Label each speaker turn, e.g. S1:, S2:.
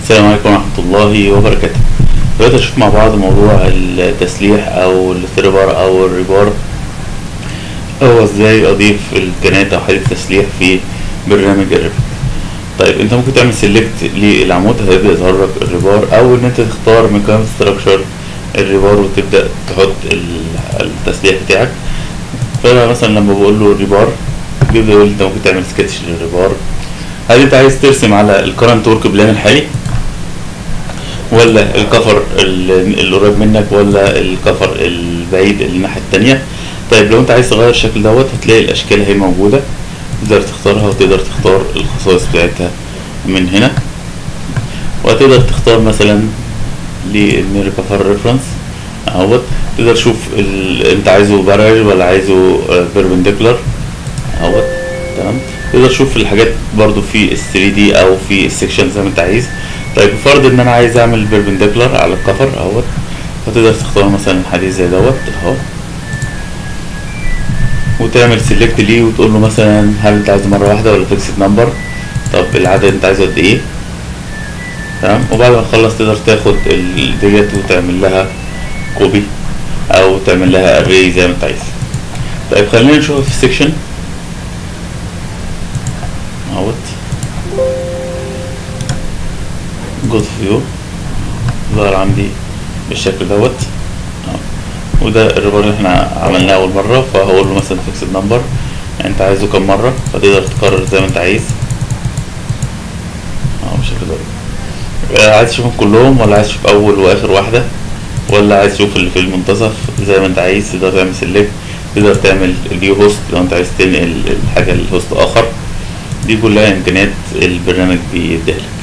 S1: السلام عليكم ورحمة الله وبركاته دلوقتي هنشوف مع بعض موضوع التسليح أو الثريبر أو الريبار هو ازاي أضيف الكنات أو حديد التسليح في برنامج الريبر طيب انت ممكن تعمل سيلكت للعمود هيبدأ يظهر لك الريبار أو إن انت تختار من قائمة ستراكشر الريبار وتبدأ تحط ال- التسليح بتاعك فأنا مثلا لما بقول له الريبار بيبدأ يقول لي انت ممكن تعمل سكتش للريبار هل انت عايز ترسم على الكرنت ورك بلان الحالي ولا الكفر ال- القريب منك ولا الكفر البعيد اللي الناحية التانية طيب لو انت عايز تغير الشكل دوت هتلاقي الاشكال اهي موجودة تقدر تختارها وتقدر تختار الخصائص بتاعتها من هنا وهتقدر تختار مثلا للمير كفر ريفرنس اهوت تقدر تشوف ال... انت عايزه بارل ولا عايزه بيربنديكولار اهوت تمام تقدر تشوف الحاجات برضو في ال 3 دي او في السكشن زي ما انت عايز طيب فرض ان انا عايز اعمل بيربنديكولار على الكفر اهوت فتقدر تختار مثلا حديد زي دوت اهو وتعمل سيلكت ليه وتقول له مثلا هل انت عايزه مره واحده ولا فيكسد نمبر طب العدد انت عايزه قد ايه تمام وبعد ما تخلص تقدر تاخد ال- ديت وتعمل لها كوبي او تعمل لها اري زي ما انت عايز طيب خلينا نشوفها في السكشن اهوت جود فيو ظهر عندي بالشكل دوت اهو. وده الريبار اللي احنا عملناه اول مره فهقول له مثلا فيكسد نمبر انت عايزه كم مره فتقدر تكرر زي ما انت عايز اهو بالشكل دوت آه، عايز تشوفهم كلهم ولا عايز تشوف اول واخر واحده ولا عايز تشوف اللي في المنتصف زي ما انت عايز تقدر تعمل سيلكت تقدر تعمل الفيو هوست لو انت عايز تنقل الحاجه لهوست اخر دي كلها امكانيات البرنامج بيديها لك